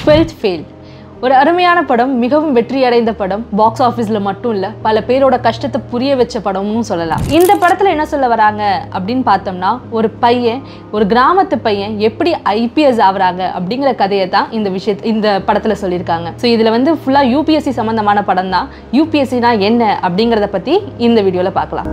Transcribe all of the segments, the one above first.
twelfth fail ஒரு அருமையான படம் மிகவும் வெற்றி அடைந்த படம் பாக்ஸ் ஆஃபீஸில் மட்டும் இல்லை பல பேரோட கஷ்டத்தை புரிய வச்ச படம்னு சொல்லலாம் இந்த படத்தில் என்ன சொல்ல வராங்க அப்படின்னு பார்த்தோம்னா ஒரு பையன் ஒரு கிராமத்து பையன் எப்படி ஐபிஎஸ் ஆகுறாங்க அப்படிங்கிற கதையை தான் இந்த விஷயத் இந்த படத்தில் சொல்லியிருக்காங்க ஸோ இதில் வந்து ஃபுல்லாக யூபிஎஸ்சி சம்மந்தமான படம் தான் யூபிஎஸ்சினா என்ன அப்படிங்கிறத பற்றி இந்த வீடியோவில் பார்க்கலாம்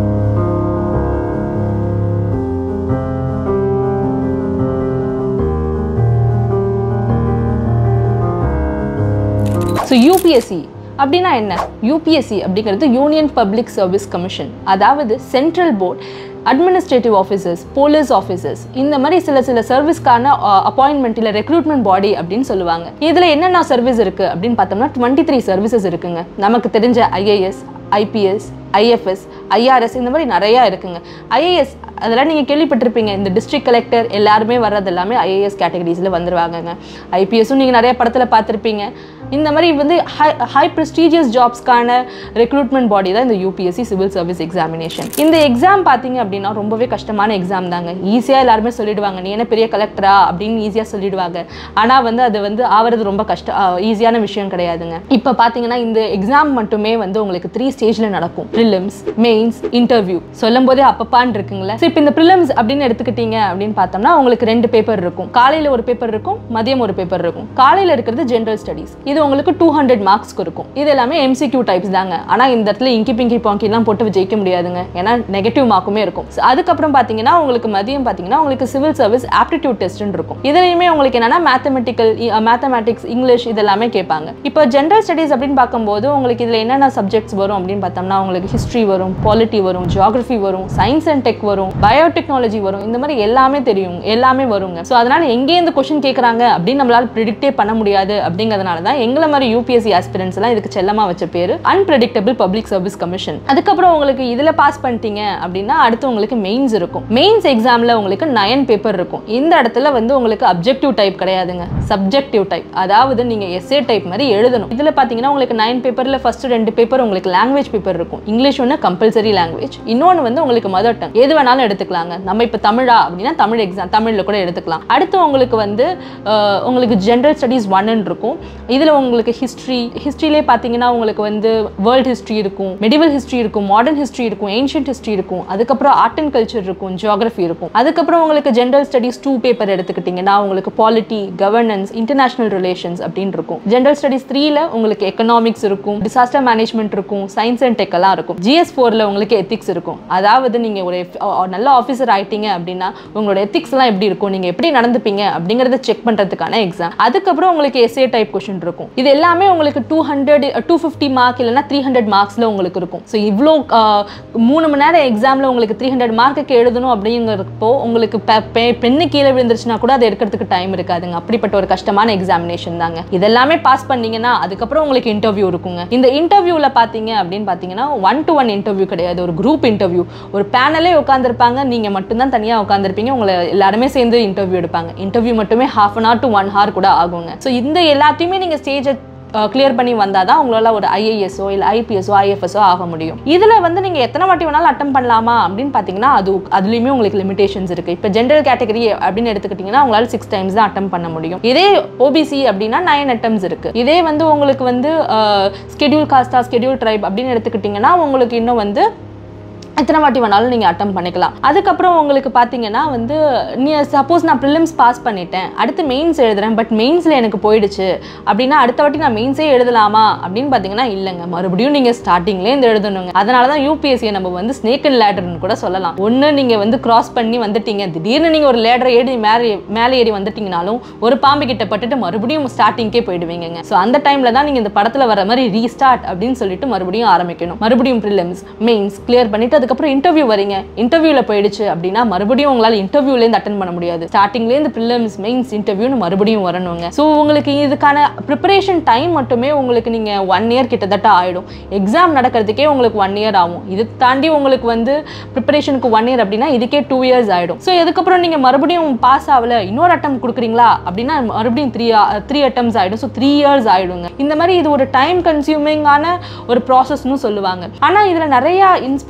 ஸோ யூபிஎஸ்சி அப்படின்னா என்ன யூபிஎஸ்சி அப்படிங்கிறது யூனியன் பப்ளிக் சர்வீஸ் கமிஷன் அதாவது central board administrative officers police officers இந்த மாதிரி சில சில சர்வீஸ்க்கான அப்பாயின்மெண்ட் இல்லை ரெக்ரூட்மெண்ட் பாடி அப்படின்னு சொல்லுவாங்க இதில் என்னென்ன சர்வீஸ் இருக்குது அப்படின்னு பார்த்தோம்னா டுவெண்ட்டி த்ரீ சர்வீசஸ் இருக்குங்க நமக்கு தெரிஞ்ச ஐஏஎஸ் ஐபிஎஸ் ஐஎஃப்எஸ் ஐஆர்எஸ் இந்த மாதிரி நிறையா இருக்குங்க ஐஏஎஸ் அதெல்லாம் நீங்கள் கேள்விப்பட்டிருப்பீங்க இந்த டிஸ்ட்ரிக்ட் கலெக்டர் எல்லாருமே வர்றது எல்லாமே ஐஏஎஸ் கேட்டகரிஸில் வந்துருவாங்கங்க ஐபிஎஸும் நீங்கள் நிறைய படத்தில் பார்த்துருப்பீங்க இந்த மாதிரி வந்து ஹை ஹை ப்ரெஸ்டீஜியஸ் ஜாப்ஸ்க்கான ரெக்ரூட்மெண்ட் பாடி தான் இந்த யூபிஎஸ்சி சிவில் சர்வீஸ் எக்ஸாமினேஷன் இந்த எக்ஸாம் பார்த்தீங்க அப்படின்னா ரொம்பவே கஷ்டமான எக்ஸாம் தாங்க ஈஸியாக எல்லாருமே சொல்லிடுவாங்க நீ என்ன பெரிய கலெக்டரா அப்படின்னு ஈஸியாக சொல்லிடுவாங்க ஆனால் வந்து அது வந்து ஆகிறது ரொம்ப கஷ்டம் ஈஸியான விஷயம் கிடையாதுங்க இப்போ பார்த்தீங்கன்னா இந்த எக்ஸாம் மட்டுமே வந்து உங்களுக்கு த்ரீ ஸ்டேஜில் நடக்கும் ப்ரிலிம்ஸ் மெயின்ஸ் இன்டர்வியூ சொல்லும் போதே அப்பப்பான்னு இருக்குங்களே ஸோ இப்போ இந்த ப்ரிலிம்ஸ் அப்படின்னு எடுத்துக்கிட்டீங்க அப்படின்னு பார்த்தோம்னா உங்களுக்கு ரெண்டு பேப்பர் இருக்கும் காலையில் ஒரு பேப்பர் இருக்கும் மதியம் ஒரு பேப்பர் இருக்கும் காலையில் இருக்கிறது ஜென்ரல் ஸ்டடீஸ் இது உங்களுக்கு டூ ஹண்ட்ரட் மார்க்ஸ்க்கு இருக்கும் இது எல்லாமே எம்சிக்யூ டைப்ஸ் தாங்க ஆனால் இந்த இடத்துல இங்கி பிங்கி பாங்கிலாம் போட்டு ஜெயிக்க முடியாதுங்க ஏன்னா நெகட்டிவ் மார்க்குமே இருக்கும் So, அதுக்கப்புறம் பார்த்தீங்கன்னா உங்களுக்கு மதியம் பார்த்தீங்கன்னா உங்களுக்கு சிவில் சர்வீஸ் ஆப்டிடியூட் டெஸ்ட்னு இருக்கும் இதுலையுமே உங்களுக்கு என்னன்னா மேத்தமெட்டிக்கல் மேத்தமெட்டிக்ஸ் இங்கிலீஷ் இதெல்லாமே கேட்பாங்க இப்போ ஜென்ரல் ஸ்டடீஸ் அப்படின்னு பார்க்கும்போது உங்களுக்கு இதில் என்னென்ன சப்ஜெக்ட்ஸ் வரும் அப்படின்னு பார்த்தோம்னா உங்களுக்கு ஹிஸ்ட்ரி வரும் பாலிட்டி வரும் ஜியாகிரஃபி வரும் சயின்ஸ் அண்ட் டெக் வரும் பயோடெக்னாலஜி வரும் இந்த மாதிரி எல்லாமே தெரியும் எல்லாமே வருங்க ஸோ அதனால எங்கேருந்து கொஷின் கேட்குறாங்க அப்படின்னு நம்மளால ப்ரிடிக்டே பண்ண முடியாது அப்படிங்கிறதுனால தான் எங்களை மாதிரி யூபிஎஸ்சி ஆஸ்பிரன்ஸ் எல்லாம் இதுக்கு செல்லமா வச்ச பேர் அன்பிரடிக்டபிள் பப்ளிக் சர்வீஸ் கமிஷன் அதுக்கப்புறம் உங்களுக்கு இதில் பாஸ் பண்ணிட்டீங்க அப்படின்னா அடுத்து உங்களுக்கு மெயின்ஸ் இருக்கும் மெயின்ஸ் எக்ஸாமில் உங்களுக்கு நயன் பேப்பர் இருக்கும் இந்த இடத்துல வந்து உங்களுக்கு அப்ஜெக்டிவ் டைப் கிடையாதுங்க சப்ஜெக்டிவ் டைப் அதாவது நீங்கள் எஸ்ஏ டைப் மாதிரி எழுதணும் இதில் பார்த்தீங்கன்னா உங்களுக்கு நைன் பேப்பரில் ஃபர்ஸ்ட் ரெண்டு பேப்பர் உங்களுக்கு லாங்குவேஜ் பேப்பர் இருக்கும் இங்கிலீஷ் ஒன்று கம்பல்சரி லாங்குவேஜ் இன்னொன்று வந்து உங்களுக்கு மதர் டங் எது வேணாலும் எடுத்துக்கலாங்க நம்ம இப்போ தமிழா அப்படின்னா தமிழ் எக்ஸாம் தமிழில் கூட எடுத்துக்கலாம் அடுத்து உங்களுக்கு வந்து அஹ், உங்களுக்கு ஜென்ரல் ஸ்டடீஸ் ஒன்னு இருக்கும் இதில் உங்களுக்கு ஹிஸ்ட்ரி ஹிஸ்ட்ரியிலே பார்த்தீங்கன்னா உங்களுக்கு வந்து வேர்ல்ட் ஹிஸ்ட்ரி இருக்கும் மெடிவல் ஹிஸ்ட்ரி இருக்கும் மாடர்ன் ஹிஸ்ட்ரி இருக்கும் ஏன்ஷியன்ட் ஹிஸ்ட்ரி இருக்கும் அதுக்கப்புறம் ஆர்ட் அண்ட் கல்ச்சர் இருக்கும் ஜியாகிரஃபி இருக்கும் அதுக்கப்புறம் உங்களுக்கு ஜென்ரல் ஸ்டடீஸ் டூ பேப்பர் எடுத்துக்கிட்டிங்கன்னா உங்களுக்கு பாலிட்டி கவர்னன்ஸ் இன்டர்நேஷனல் ரிலேஷன்ஸ் அப்படின்னு இருக்கும் ஜென்ரல் ஸ்டடீஸ் த்ரீல உங்களுக்கு எக்கனாமிக்ஸ் இருக்கும் டிசாஸ்டர் மேனேஜ்மெண்ட் இருக்கும் சயின்ஸ் அண்ட் டெக் எல்லாம் இருக்கும் ஜிஎஸ் ஃபோரில் உங்களுக்கு எத்திக்ஸ் இருக்கும் அதாவது நீங்கள் ஒரு அஹ், நல்ல ஆஃபீஸர் ஆயிட்டீங்க அப்படின்னா உங்களோட எத்திக்ஸ் எல்லாம் எப்படி இருக்கும் நீங்கள் எப்படி நடந்துப்பீங்க அப்படிங்கிறத செக் பண்ணுறதுக்கான எக்ஸாம் அதுக்கப்புறம் உங்களுக்கு எஸ்ஏ டைப் கொஷின் இருக்கும் இது எல்லாமே உங்களுக்கு two hundred two fifty mark இல்லைன்னா த்ரீ ஹண்ட்ரட் மார்க்ஸில் உங்களுக்கு இருக்கும் ஸோ இவ்வளோ ஆஹ், மூணு மணி நேரம் எக்ஸாமில் உங்களுக்கு த்ரீ ஹண்ட்ரட் மார்க்குக்கு எழுதணும் அப்படிங்கிறப்போ உங்களுக்கு பெ- பெ- பெண்ணு கீழே விழுந்துருச்சுன்னா கூட அதை எடுக்கிறதுக்கு டைம் இருக்காதுங்க அப்படிப்பட்ட ஒரு கஷ்டமான எக்ஸாமினேஷன் தாங்க இதெல்லாமே பாஸ் பண்ணீங்கன்னா அதுக்கப்புறம் உங்களுக்கு இன்டர்வியூ இருக்குங்க இந்த இன்டர்வியூவில் பார்த்தீங்க அப்படின்னு பார்த்தீங்கன்னா ஒன் டு ஒன் இன்டர்வியூ கிடையாது ஒரு குரூப் இன்டர்வியூ ஒரு பேனலே உட்காந்துருப்பாங்க நீங்கள் மட்டும்தான் தனியாக உட்காந்துருப்பீங்க உங்களை எல்லாருமே சேர்ந்து இன்டர்வியூ எடுப்பாங்க இன்டர்வியூ மட்டுமே half an hour to one hour கூட ஆகுங்க ஸோ இந்த எல்லாத்தையுமே நீங்கள் ஸ்டேஜை கிளியர் பண்ணி வந்தால் தான் உங்களால் ஒரு ஐஏஎஸ்ஓ இல்லை ஐபிஎஸ்ஓ ஐஎஃப்எஸ்ஓ ஆக முடியும் இதில் வந்து நீங்கள் எத்தனை வாட்டி வேணாலும் அட்டம் பண்ணலாமா அப்படின்னு பார்த்தீங்கன்னா அது அதுலேயுமே உங்களுக்கு லிமிடேஷன்ஸ் இருக்குது இப்போ ஜென்ரல் கேட்டகரி அப்படின்னு எடுத்துக்கிட்டிங்கன்னா உங்களால் சிக்ஸ் டைம்ஸ் தான் அட்டம் பண்ண முடியும் இதே ஓபிசி அப்படின்னா நைன் அட்டம்ஸ் இருக்குது இதே வந்து உங்களுக்கு வந்து ஸ்கெடியூல் காஸ்டா ஸ்கெடியூல் ட்ரைப் அப்படின்னு எடுத்துக்கிட்டிங்கன்னா உங்களுக்கு இன்னும் வந்து எத்தனை வாட்டி வேணாலும் நீங்கள் அட்டம் பண்ணிக்கலாம் அதுக்கப்புறம் உங்களுக்கு பார்த்தீங்கன்னா வந்து நீ சப்போஸ் நான் ப்ரிலிம்ஸ் பாஸ் பண்ணிட்டேன் அடுத்து மெயின்ஸ் எழுதுறேன் பட் மெயின்ஸில் எனக்கு போயிடுச்சு அப்படின்னா அடுத்த வாட்டி நான் மெயின்ஸே எழுதலாமா அப்படின்னு பார்த்தீங்கன்னா இல்லைங்க மறுபடியும் நீங்கள் ஸ்டார்டிங்லேருந்து எழுதணுங்க அதனால தான் யூபிஎஸ்சியை நம்ம வந்து ஸ்னேக் அண்ட் லேடர்னு கூட சொல்லலாம் ஒன்று நீங்கள் வந்து கிராஸ் பண்ணி வந்துட்டீங்க திடீர்னு நீங்கள் ஒரு லேடரை ஏறி மேலே மேலே ஏறி வந்துட்டீங்கனாலும் ஒரு பாம்பு கிட்ட பட்டுட்டு மறுபடியும் ஸ்டார்டிங்கே போயிடுவீங்க ஸோ அந்த டைமில் தான் நீங்கள் இந்த படத்தில் வர மாதிரி ரீஸ்டார்ட் அப்படின்னு சொல்லிட்டு மறுபடியும் ஆரம்பிக்கணும் மறுபடியும் ப்ரிலிம்ஸ் மெயின்ஸ் கிளியர் பண்ணிட்டு அதுக்கப்புறம் இன்டர்வியூ வரீங்க இன்டர்வியூவில் போயிடுச்சு அப்படின்னா மறுபடியும் உங்களால் இன்டர்வியூலேருந்து அட்டன் பண்ண முடியாது ஸ்டார்டிங்லேருந்து ப்ரிலிம்ஸ் மெயின்ஸ் இன்டர்வியூன்னு மறுபடியும் வரணுங்க ஸோ உங்களுக்கு இதுக்கான ப்ரிப்பரேஷன் டைம் மட்டுமே உங்களுக்கு நீங்கள் ஒன் இயர் கிட்டத்தட்ட ஆகிடும் எக்ஸாம் நடக்கிறதுக்கே உங்களுக்கு ஒன் இயர் ஆகும் இது தாண்டி உங்களுக்கு வந்து ப்ரிப்பரேஷனுக்கு ஒன் இயர் அப்படின்னா இதுக்கே டூ இயர்ஸ் ஆகிடும் ஸோ இதுக்கப்புறம் நீங்கள் மறுபடியும் பாஸ் ஆகல இன்னொரு அட்டம் கொடுக்குறீங்களா அப்படின்னா மறுபடியும் த்ரீ த்ரீ அட்டம்ஸ் ஆகிடும் ஸோ த்ரீ இயர்ஸ் ஆகிடுங்க இந்த மாதிரி இது ஒரு டைம் கன்சியூமிங்கான ஒரு ப்ராசஸ்னு சொல்லுவாங்க ஆனால் இதில் நிறைய இன்ஸ்பிரேஷனான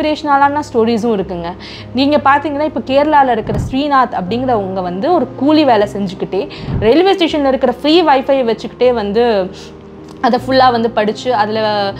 இன்ஸ்பிரேஷனலான ஸ்டோரிஸும் இருக்குங்க நீங்கள் பார்த்தீங்கன்னா இப்போ கேரளாவில் இருக்கிற ஸ்ரீநாத் அப்படிங்கிறவங்க வந்து ஒரு கூலி வேலை செஞ்சுக்கிட்டே ரயில்வே ஸ்டேஷனில் இருக்கிற ஃப்ரீ வைஃபை வச்சுக்கிட்டே வந்து அதை ஃபுல்லாக வந்து படித்து அதில்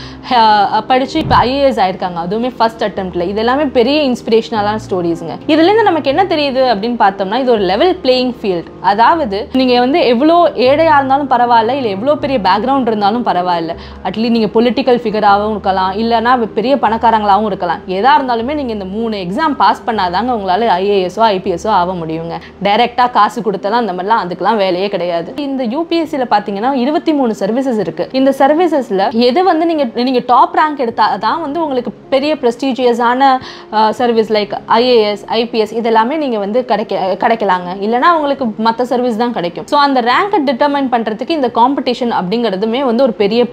படித்து இப்போ ஐஏஎஸ் ஆயிருக்காங்க அதுவுமே ஃபர்ஸ்ட் அட்டம்ப்டில் இது எல்லாமே பெரிய இன்ஸ்பிரேஷனலான ஸ்டோரிஸுங்க இதுலேருந்து நமக்கு என்ன தெரியுது அப்படின்னு பார்த்தோம்னா இது ஒரு லெவல் பிளேயிங் ஃபீல்ட் அதாவது நீங்கள் வந்து எவ்வளோ ஏழையாக இருந்தாலும் பரவாயில்ல இல்லை எவ்வளோ பெரிய பேக்ரவுண்ட் இருந்தாலும் பரவாயில்ல அட்லீஸ்ட் நீங்கள் பொலிட்டிக்கல் ஃபிகராகவும் இருக்கலாம் இல்லைனா பெரிய பணக்காரங்களாகவும் இருக்கலாம் எதாக இருந்தாலுமே நீங்கள் இந்த மூணு எக்ஸாம் பாஸ் பண்ணாதாங்க உங்களால் ஐஏஎஸோ ஐபிஎஸோ ஆக முடியுங்க டைரெக்டாக காசு கொடுத்தலாம் அந்த மாதிரிலாம் அதுக்கெல்லாம் வேலையே கிடையாது இந்த யூபிஎஸ்சியில் பார்த்தீங்கன்னா இருபத்தி மூணு சர்வீசஸ் இருக்குது இந்த சர்வீசஸில் எது வந்து நீங்கள் நீங்கள் டாப் ரேங்க் எடுத்தால் தான் வந்து உங்களுக்கு பெரிய ப்ரெஸ்டீஜியஸான சர்வீஸ் லைக் ஐஏஎஸ் ஐபிஎஸ் இதெல்லாமே நீங்கள் வந்து கிடைக்க கிடைக்கலாங்க இல்லைனா உங்களுக்கு மற்ற சர்வீஸ் தான் கிடைக்கும் ஸோ அந்த ரேங்கை டிட்டர்மைன் பண்ணுறதுக்கு இந்த காம்படிஷன் அப்படிங்கிறதுமே வந்து ஒரு பெரிய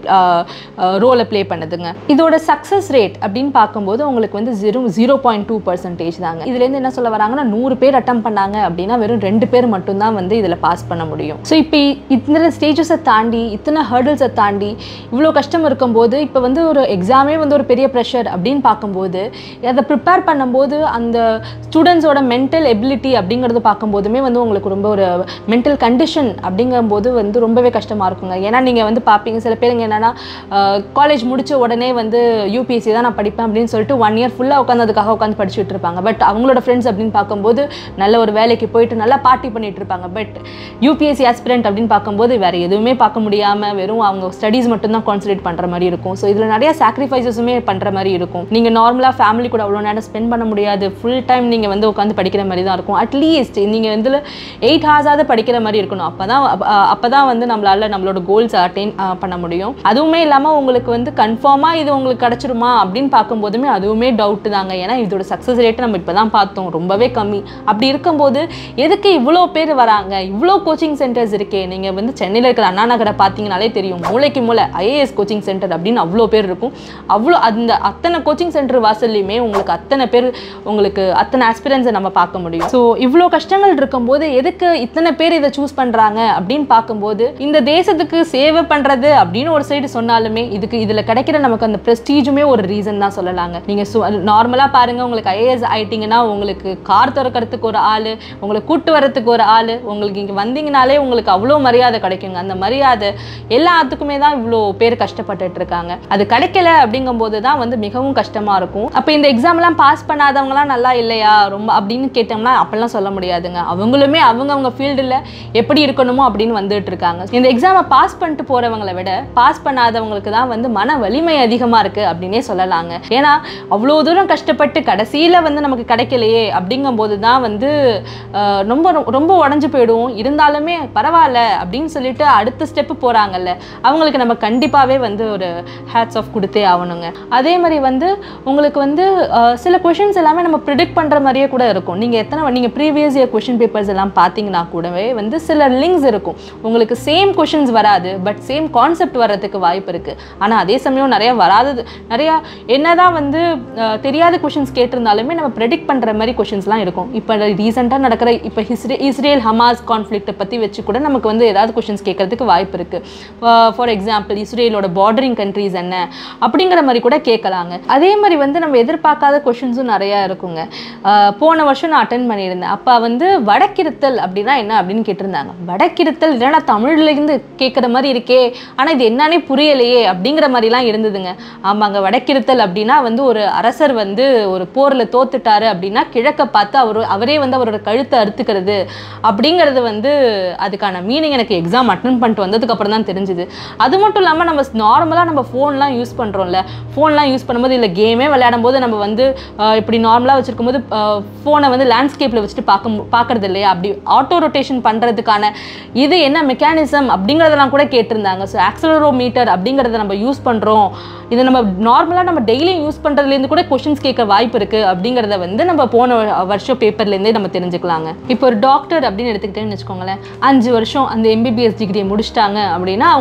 ரோலை ப்ளே பண்ணுதுங்க இதோட சக்ஸஸ் ரேட் அப்படின்னு பார்க்கும்போது உங்களுக்கு வந்து zero zero point two percentage தாங்க இதுலேருந்து என்ன சொல்ல வராங்கன்னா நூறு பேர் அட்டம் பண்ணாங்க அப்படின்னா வெறும் ரெண்டு பேர் மட்டும்தான் வந்து இதில் பாஸ் பண்ண முடியும் ஸோ இப்போ இத்தனை ஸ்டேஜஸை தாண்டி இத்தனை ஹர்டில்ஸை தாண்டி இவ்வளோ கஷ்டம் இருக்கும்போது இப்போ வந்து ஒரு எக்ஸாமே வந்து ஒரு பெரிய ப்ரெஷர் அப்படின்னு பார்க்கும்போது அதை ப்ரிப்பேர் பண்ணும்போது அந்த ஸ்டூடெண்ட்ஸோட மென்டல் எபிலிட்டி அப்படிங்கிறது பார்க்கும்போதுமே வந்து உங்களுக்கு ரொம்ப ஒரு மென்டல் கண்டிஷன் அப்படிங்கும்போது வந்து ரொம்பவே கஷ்டமாக இருக்குங்க ஏன்னா நீங்கள் வந்து பார்ப்பீங்க சில பேருங்க என்னென்னா காலேஜ் முடிச்ச உடனே வந்து யூபிஎஸ்சி தான் நான் படிப்பேன் அப்படின்னு சொல்லிட்டு ஒன் இயர் ஃபுல்லாக உட்காந்து அதுக்காக உட்காந்து படிச்சுட்டு இருப்பாங்க பட் அவங்களோட ஃப்ரெண்ட்ஸ் அப்படின்னு பார்க்கும்போது நல்ல ஒரு வேலைக்கு போயிட்டு நல்லா பார்ட்டி பண்ணிட்டு இருப்பாங்க பட் யூபிஎஸ்சி ஆஸ்பிரண்ட் அப்படின்னு பார்க்கும்போது வேறு எதுவுமே பார்க்க முடியாமல் வெறும் அவங்க ஸ்டடீஸ் மட்டும்தான் கான்சன்ட்ரேட் பண்ணுற மாதிரி இருக்கும் ஸோ இதில் நிறைய சாக்ரிஃபைசஸுமே பண்ணுற மாதிரி இருக்கும் நீங்கள் நார்மலாக ஃபேமிலி கூட அவ்வளோ நேரம் ஸ்பெண்ட் பண்ண முடியாது ஃபுல் டைம் நீங்கள் வந்து உட்காந்து படிக்கிற மாதிரி தான் இருக்கும் அட்லீஸ்ட் நீங்கள் வந்து எயிட் ஹார்ஸாவது படிக்கிற மாதிரி இருக்கணும் அப்போ தான் அப்போ தான் வந்து நம்மளால நம்மளோட கோல்ஸ் அட்டைன் பண்ண முடியும் அதுவுமே இல்லாமல் உங்களுக்கு வந்து கன்ஃபார்மாக இது உங்களுக்கு கிடச்சிருமா அப்படின்னு பார்க்கும்போதுமே அதுவுமே டவுட் தாங்க ஏன்னா இதோட சக்ஸஸ் ரேட்டை நம்ம இப்போ தான் பார்த்தோம் ரொம்பவே கம்மி அப்படி இருக்கும்போது எதுக்கு இவ்வளோ பேர் வராங்க இவ்வளோ கோச்சிங் சென்டர்ஸ் இருக்கே நீங்கள் வந்து சென்னையில் இருக்கிற அண்ணா நகரை பார்த்தீங்கனாலே தெரியும் மூளைக்கு மூளை ஐஏஎஸ் கோச்சிங் சென்டர் அப்படின்னு அவ்வளோ பேர் இருக்கும் அவ்வளோ அந்த அத்தனை கோச்சிங் சென்டர் வாசல்லையுமே உங்களுக்கு அத்தனை பேர் உங்களுக்கு அத்தனை ஆஸ்பிரன்ஸை நம்ம பார்க்க முடியும் ஸோ இவ்வளோ கஷ்டங்கள் இருக்கும்போது எதுக்கு இத்தனை பேர் இதை சூஸ் பண்ணுறாங்க அப்படின்னு பார்க்கும்போது இந்த தேசத்துக்கு சேவை பண்ணுறது அப்படின்னு ஒரு சைடு சொன்னாலுமே இதுக்கு இதில் கிடைக்கிற நமக்கு அந்த ப்ரெஸ்டீஜுமே ஒரு ரீசன் தான் சொல்லலாங்க நீங்கள் நார்மலாக பாருங்கள் உங்களுக்கு ஐஏஎஸ் ஆயிட்டீங்கன்னா உங்களுக்கு கார் திறக்கிறதுக்கு ஒரு ஆள் உங்களை கூட்டு வரத்துக்கு ஒரு ஆள் உங்களுக்கு இங்கே வந்தீங்கனாலே உங்களுக்கு அவ்வளோ மரியாதை கிடைக்குங்க அந்த மரியாதை எல்லாத்துக்குமே தான் இவ்வளோ பேர் கஷ்டப்பட்டுட்டு இருக்காங்க அது கிடைக்கல அப்படிங்கும்போது தான் வந்து மிகவும் கஷ்டமாக இருக்கும் அப்போ இந்த எக்ஸாம்லாம் பாஸ் பண்ணாதவங்களாம் நல்லா இல்லையா ரொம்ப அப்படின்னு கேட்டோம்னா அப்படிலாம் சொல்ல முடியாதுங்க அவங்களுமே அவங்கவுங்க ஃபீல்டில் எப்படி இருக்கணுமோ அப்படின்னு வந்துட்டு இருக்காங்க இந்த எக்ஸாமை பாஸ் பண்ணிட்டு போகிறவங்களை விட பாஸ் பண்ணாதவங்களுக்கு தான் வந்து மன வலிமை அதிகமாக இருக்குது அப்படின்னே சொல்லலாங்க ஏன்னா அவ்வளோ தூரம் கஷ்டப்பட்டு கடைசியில் வந்து நமக்கு கிடைக்கலையே அப்படிங்கும்போது தான் வந்து ஆஹ், ரொம்ப ரொம்ப உடஞ்சு போயிடும் இருந்தாலுமே பரவாயில்ல அப்படின்னு சொல்லிட்டு அடுத்த ஸ்டெப்பு போகிறாங்கல்ல அவங்களுக்கு நம்ம கண்டிப்பாகவே வந்து ஒரு ஹேட்ஸ் ஆஃப் கொடுத்தே ஆகணுங்க அதே மாதிரி வந்து உங்களுக்கு வந்து ஆஹ், சில கொஷின்ஸ் எல்லாமே நம்ம ப்ரிடிக்ட் பண்ணுற மாதிரியே கூட இருக்கும் நீங்கள் எத்தனை நீங்கள் ப்ரீவியஸ் இயர் கொஷின் பேப்பர்ஸ் எல்லாம் பார்த்தீங்கன்னா கூடவே வந்து சில லிங்க்ஸ் இருக்கும் உங்களுக்கு சேம் கொஷின்ஸ் வராது பட் சேம் கான்செப்ட் வர்றதுக்கு வாய்ப்பு இருக்குது ஆனால் அதே சமயம் நிறைய வராதது நிறையா என்னதான் வந்து அஹ், தெரியாத கொஷின்ஸ் கேட்டிருந்தாலுமே நம்ம ப்ரெடிக்ட் பண்ணுற மாதிரி கொஷின்ஸ்லாம் இருக்கும் இப்போ ரீசெண்டாக நடக்கிற இப்போ ஹிஸ்ரே இஸ்ரேல் ஹமாஸ் கான்ஃப்ளிக்ட்டை பற்றி வச்சு கூட நமக்கு வந்து ஏதாவது கொஷின்ஸ் கேட்கறதுக்கு வாய்ப்பு இருக்குது ஃபார் எக்ஸாம்பிள் இஸ்ரேலோட பார்டரிங் கண்ட்ரீஸ் என்ன அப்படிங்கிற மாதிரி கூட கேட்கலாங்க அதே மாதிரி வந்து நம்ம எதிர்பார்க்காத கொஷின்ஸும் நிறையா இருக்குங்க அஹ், போன வருஷம் நான் அட்டன் பண்ணியிருந்தேன் அப்போ வந்து வடக்கிருத்தல் அப்படின்னா என்ன அப்படின்னு கேட்டிருந்தாங்க வடக்கிருத்தல் இல்லைன்னா தமிழ்லேருந்து கேட்குற மாதிரி இருக்கே ஆனால் இது என்னன்னே புரியலையே அப்படிங்கிற மாதிரிலாம் இருந்ததுங்க ஆமாங்க வடக்கிருத்தல் அப்படின்னா வந்து ஒரு அரசர் வந்து ஒரு போரில் தோத்துட்டாரு அப்படின்னா கிழக்க பார்த்து அவர் அவரே வந்து அவரோட கழுத்தை அறுத்துக்கிறது அப்படிங்கிறது வந்து அதுக்கான மீனிங் எனக்கு எக்ஸாம் அட்டன் பண்ணிட்டு வந்ததுக்கு அப்புறம் தான் தெரிஞ்சுது அது மட்டும் இல்லாமல் நம்ம நார்மலாக நம்ம ஃபோன்லாம் யூஸ் பண்ணுறோம்ல ஃபோன்லாம் யூஸ் பண்ணும்போது இல்லை கேமே விளையாடும் போது நம்ம வந்து ஆஹ், இப்படி நார்மலாக வச்சிருக்கும் போது ஃபோனை வந்து லேண்ட்ஸ்கேப்பில் வச்சுட்டு பார்க்க மு- பார்க்கறது இல்லையா அப்படி ஆட்டோ ரொட்டேஷன் பண்ணுறதுக்கான இது என்ன மெக்கானிசம் அப்படிங்கிறதெல்லாம் கூட கேட்டிருந்தாங்க ஸோ ஆக்சலரோமீட்டர் அப்படிங்கிறத நம்ம யூஸ் பண்ணுறோம் இது நம்ம நார்மலாக நம்ம டெய்லியும் யூஸ் பண்ணுறதுலேருந்து கூட கொஷின்ஸ் கேட்க வாய்ப்பு இருக்குது அப்படிங்கிறத வந்து நம்ம போன வருஷம் பேப்பர்லேருந்தே நம்ம தெரிஞ்சுக்கலாங்க இப்போ ஒரு டாக்டர் அப்படின்னு எடுத்துக்கிட்டேன்னு வச்சுக்கோங்களேன் அஞ்சு வருஷம் அந்த எம்பிபிஎஸ் டிகிரியை முடிச்சிட்டாங்க அப்படின்னா அவங்களுக்கு ஒரு டாக்டர்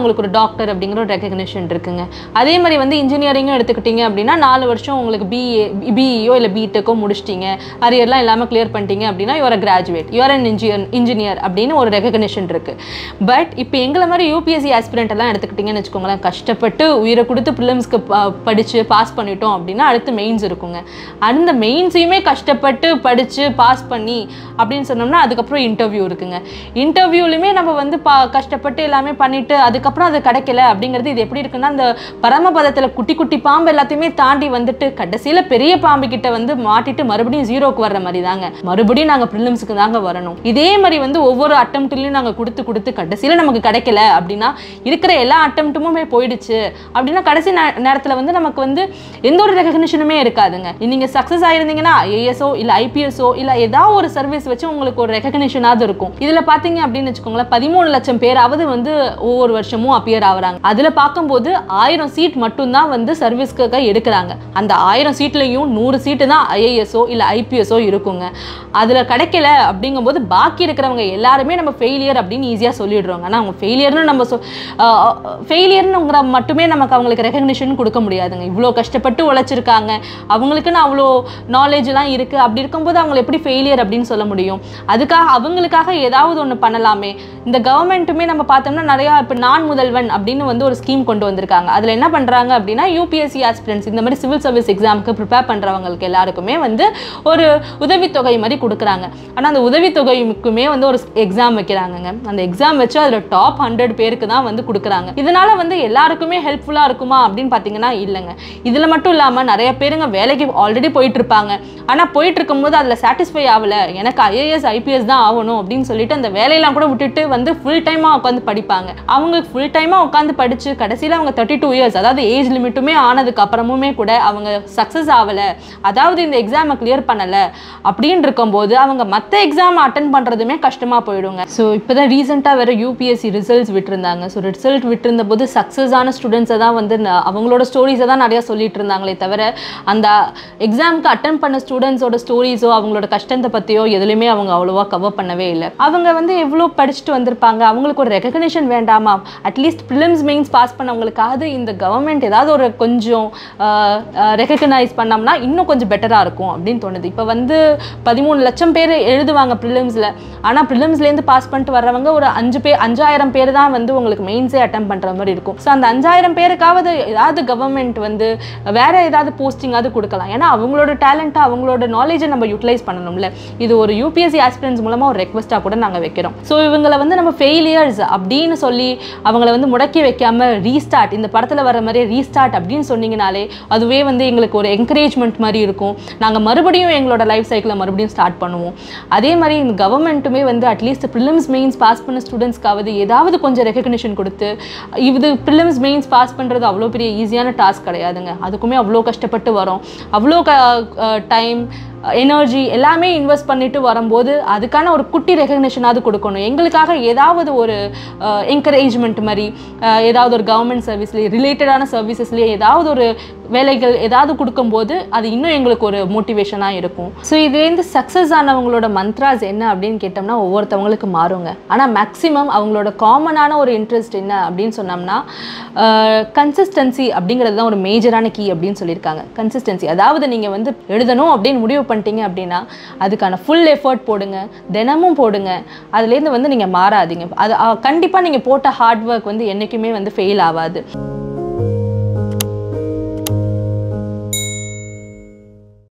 டாக்டர் அப்படிங்கிற ஒரு ரெகக்னிஷன் இருக்குங்க அதே மாதிரி வந்து இன்ஜினியரிங்கும் எடுத்துக்கிட்டீங்க அப்படின்னா நாலு வருஷம் உங்களுக்கு பிஏ பிஇஓ இல்லை பிடெக்கோ முடிச்சிட்டீங்க அரியர்லாம் இல்லாமல் கிளியர் பண்ணிட்டீங்க அப்படின்னா you're graduate you're an engineer engineer அப்படின்னு ஒரு ரெகக்னிஷன் இருக்கு பட் இப்போ எங்களை மாதிரி யூபிஎஸ்சி ஆஸ்பிரண்ட் எல்லாம் எடுத்துக்கிட்டிங்கன்னு வச்சுக்கோங்களேன் கஷ்டப்பட்டு உயிரை கொடுத்து ப்ரிலிம்ஸ்க்கு படித்து பாஸ் பண்ணிட்டோம் அப்படின்னா அடுத்து மெயின்ஸ் இருக்குங்க அந்த மெயின்ஸையுமே கஷ்டப்பட்டு படித்து பாஸ் பண்ணி அப்படின்னு சொன்னோம்னா அதுக்கப்புறம் இன்டர்வியூ இருக்குங்க இன்டர்வியூலையுமே நம்ம வந்து பா கஷ்டப்பட்டு எல்லாமே பண்ணிட்டு அதுக்கப்புறம் அது கிடைக்கல அப்படிங்கிறது இது எப்படி இருக்குன்னா அந்த பரமபதத்தில் குட்டி குட்டி பாம்பு எல்லாத்தையுமே தாண்டி வந்துட்டு கடைசியில் பெரிய பாம்பு கிட்ட வந்து மாட்டிட்டு மறுபடியும் ஜீரோக்கு வர்ற மாதிரி தாங்க மறுபடியும் நாங்கள் ப்ரிலிம்ஸுக்கு தாங்க வரணும் இதே மாதிரி வந்து ஒவ்வொரு அட்டம்ப்ட்லையும் நாங்கள் கொடுத்து கொடுத்து கடைசியில் நமக்கு கிடைக்கல அப்படின்னா இருக்கிற எல்லா அட்டம்ப்ட்டுமே போயிடுச்சு அப்படின்னா கடைசி நேரத்தில் வந்து நமக்கு வந்து எந்த ஒரு ரெகக்னிஷனுமே இருக்காதுங்க நீங்கள் சக்ஸஸ் ஆயிருந்தீங்கன்னா ஐஏஎஸ்ஓ இல்லை ஐபிஎஸ்ஓ இல்லை ஏதாவது ஒரு சர்வீஸ் வச்சு உங்களுக்கு ஒரு ரெகக்னிஷனாவது இருக்கும் இதில் பார்த்தீங்க அப்படின்னு வச்சுக்கோங்களேன் பதிமூணு லட்சம் பேராவது வந்து ஒவ்வொரு வருஷமும் அப்பியர் ஆகுறாங்க அதில் பார்க்கும்போது ஆயிரம் சீட் மட்டும்தான் வந்து சர்வீஸ்க்காக எடுக்கிறாங்க அந்த ஆயிரம் சீட்லையும் நூறு சீட்டு தான் ஐஏஎஸ்ஓ இல்லை ஐபிஎஸ்ஓ இருக்குங்க அதில் கிடைக்கல அப்படிங்கும்போது பாக்கி இருக்கிறவங்க எல்லாருமே நம்ம ஃபெயிலியர் அப்படின்னு ஈஸியாக சொல்லிடுறோங்க ஆனால் அவங்க ஃபெயிலியர்னு நம்ம சொ ஃபெயிலியர்னுங்கிற மட்டுமே நமக்கு அவங்களுக்கு ரெகக்னிஷன் கொடுக்க முடியாதுங்க இவ்வளோ கஷ்டப்பட்டு உழைச்சிருக்காங்க அவங்களுக்குன்னு அவ்வளோ நாலேஜ்லாம் இருக்குது அப்படி இருக்கும்போது அவங்களை எப்படி ஃபெயிலியர் அப்படின்னு சொல்ல முடியும் அதுக்காக அவங்களுக்காக ஏதாவது ஒன்று பண்ணலாமே இந்த கவர்மெண்ட்டுமே நம்ம பார்த்தோம்னா நிறையா இப்போ நான் முதல்வன் அப்படின்னு வந்து ஒரு ஸ்கீம் கொண்டு வந்திருக்காங்க அதில் என்ன பண்ணுறாங்க அப்படின்னா யூபிஎஸ்சி ஆஸ்பிரன்ஸ் இந்த மாதிரி சிவில் சர்வீஸ் எக்ஸாமுக்கு ப்ரிப்பேர் பண்ணுறவங்களுக்கு எல்லாருக்குமே வந்து ஒரு உதவித்தொகை மாதிரி கொடுக்குறாங்க ஆனால் அந்த உதவித்தொகைக்குமே வந்து ஒரு எக்ஸாம் வைக்கிறாங்கங்க அந்த எக்ஸாம் வச்சு அதில் டாப் ஹண்ட்ரட் பேருக்கு தான் வந்து கொடுக்குறாங்க இதனால வந்து எல்லாருக்குமே ஹெல்ப்ஃபுல்லாக இருக்குமா அப்படின்னு பார்த்தீங்கன்னா இல்லைங்க இதில் மட்டும் இல்லாமல் நிறைய பேருங்க வேலைக்கு ஆல்ரெடி போயிட்டு இருப்பாங்க ஆனால் போயிட்டு இருக்கும்போது அதில் சாட்டிஸ்ஃபை ஆகல எனக்கு ஐஏஎஸ் ஐபிஎஸ் தான் ஆகணும் அப்படின்னு சொல்லிட்டு அந்த வேலையெல்லாம் கூட விட்டுட்டு வந்து ஃபுல் டைமாக உட்காந்து படிப்பாங்க அவங்க ஃபுல் டைமாக உட்காந்து படித்து கடைசியில் அவங்க தேர்ட்டி டூ இயர்ஸ் அதாவது ஏஜ் லிமிட்டுமே ஆனதுக்கு அப்புறமுமே கூட அவங்க சக்ஸஸ் ஆகலை அதாவது இந்த எக்ஸாமை கிளியர் பண்ணலை அப்படின்னு இருக்கும்போது அவங்க மற்ற எக்ஸாம் அட்டன் பண்ணுறதுமே கஷ்டமாக போயிடுங்க ஸோ இப்போ தான் ரீசெண்டாக வேறு யூபிஎஸ்சி ரிசல்ட்ஸ் விட்டுருந்தாங்க ஸோ ரிசல்ட் விட்டுருந்த போது சக்ஸஸ் ஆன ஸ்டூடெண்ட்ஸை தான் வந்து ந- அவங்களோட ஸ்டோரிஸை தான் நிறையா சொல்லிட்டு இருந்தாங்களே தவிர அந்த எக்ஸாமுக்கு அட்டன் பண்ண ஸ்டூடெண்ட்ஸோட ஸ்டோரிஸோ அவங்களோட கஷ்டத்தை பற்றியோ எதுலையுமே அவங்க அவ்வளோவா கவர் பண்ணவே இல்லை அவங்க வந்து எவ்வளோ படிச்சுட்டு வந்திருப்பாங்க அவங்களுக்கு ஒரு ரெகக்னிஷன் வேண்டாமா அட்லீஸ்ட் ப்ரிலிம்ஸ் மெயின்ஸ் பாஸ் பண்ணவங்களுக்காவது இந்த கவர்மெண்ட் ஏதாவது ஒரு கொஞ்சம் ரெகக்னைஸ் பண்ணோம்னா இன்னும் கொஞ்சம் பெட்டராக இருக்கும் அப்படின்னு தோணுது இப்போ வந்து பதிமூணு லட்சம் பேர் எழுதுவாங்க ப்ரிலிம்ஸில் ஆனால் ப்ரிலிம்ஸ்லேருந்து பாஸ் பண்ணிட்டு வர்றவங்க ஒரு அஞ்சு பேர் அஞ்சாயிரம் பேர் தான் வந்து உங்களுக்கு மெயின்ஸே அட்டம் பண்ணுற மாதிரி இருக்கும் ஸோ அந்த அஞ்சாயிரம் பேருக்காவது ஏதாவது கவர்மெண்ட் வந்து வேற ஏதாவது போஸ்டிங்காவது கொடுக்கலாம் ஏன்னா அவங்களோட டேலண்ட்டை அவங்களோட நாலேஜை நம்ம யூட்டிலைஸ் பண்ணணும்ல இது ஒரு யூபிஎஸ்சி ஆஸ்பிரன்ஸ் மூலமாக ஒரு ரெக்வஸ்ட்டாக கூட நாங்கள் வைக்கிறோம் ஸோ இவங்களை வந்து நம்ம ஃபெயிலியர்ஸ் அப்படின்னு சொல்லி அவங்கள வந்து முடக்கி வைக்காம ரீஸ்டார்ட் இந்த படத்தில் வர மாதிரி ரீஸ்டார்ட் அப்படின்னு சொன்னீங்கனாலே அதுவே வந்து எங்களுக்கு ஒரு என்கரேஜ்மெண்ட் மாதிரி இருக்கும் நாங்கள் மறுபடியும் எங்களோட லைஃப் சைக்கிளை மறுபடியும் ஸ்டார்ட் பண்ணுவோம் அதே மாதிரி இந்த கவர்மெண்ட்டுமே வந்து அட்லீஸ்ட் ப்ரிலிம்ஸ் மெயின்ஸ் பாஸ் பண்ண ஸ்டூடெண்ட்ஸ்க்காவது ஏதாவது கொஞ்சம் ரெகக்னிஷன் கொடுத்து இது ப்ரிலிம்ஸ் மெயின்ஸ் பாஸ் பண்ணுறது அவ்வளோ பெரிய ஈஸியான டாஸ்க் கிடையாதுங்க அதுக்குமே அவ்வளோ கஷ்டப்பட்டு வரோம் அவ்வளோ க டைம் எனர்ஜி எல்லாமே இன்வெஸ்ட் பண்ணிட்டு வரும்போது அதுக்கான ஒரு குட்டி ரெகக்னிஷனாவது கொடுக்கணும் எங்களுக்காக ஏதாவது ஒரு என்கரேஜ்மெண்ட் மாதிரி அஹ், ஏதாவது ஒரு கவர்மெண்ட் சர்வீஸ்லேயே ரிலேட்டடான சர்வீசஸ்லேயே ஏதாவது ஒரு வேலைகள் ஏதாவது கொடுக்கும்போது அது இன்னும் எங்களுக்கு ஒரு மோட்டிவேஷனாக இருக்கும் ஸோ இதுலேருந்து சக்ஸஸ் ஆனவங்களோட மந்த்ராஸ் என்ன அப்படின்னு கேட்டோம்னா ஒவ்வொருத்தவங்களுக்கு மாறுங்க ஆனால் மேக்ஸிமம் அவங்களோட காமனான ஒரு இன்ட்ரெஸ்ட் என்ன அப்படின்னு சொன்னோம்னா கன்சிஸ்டன்சி அப்படிங்கிறது தான் ஒரு மேஜரான கீ அப்படின்னு சொல்லியிருக்காங்க கன்சிஸ்டன்சி அதாவது நீங்கள் வந்து எழுதணும் அப்படின்னு முடிவு பண்ணிட்டீங்க அப்படின்னா அதுக்கான ஃபுல் எஃபர்ட் போடுங்க தினமும் போடுங்க அதுலேருந்து வந்து நீங்கள் மாறாதீங்க அது கண்டிப்பாக நீங்கள் போட்ட ஹார்ட் ஒர்க் வந்து என்றைக்குமே வந்து ஃபெயில் ஆகாது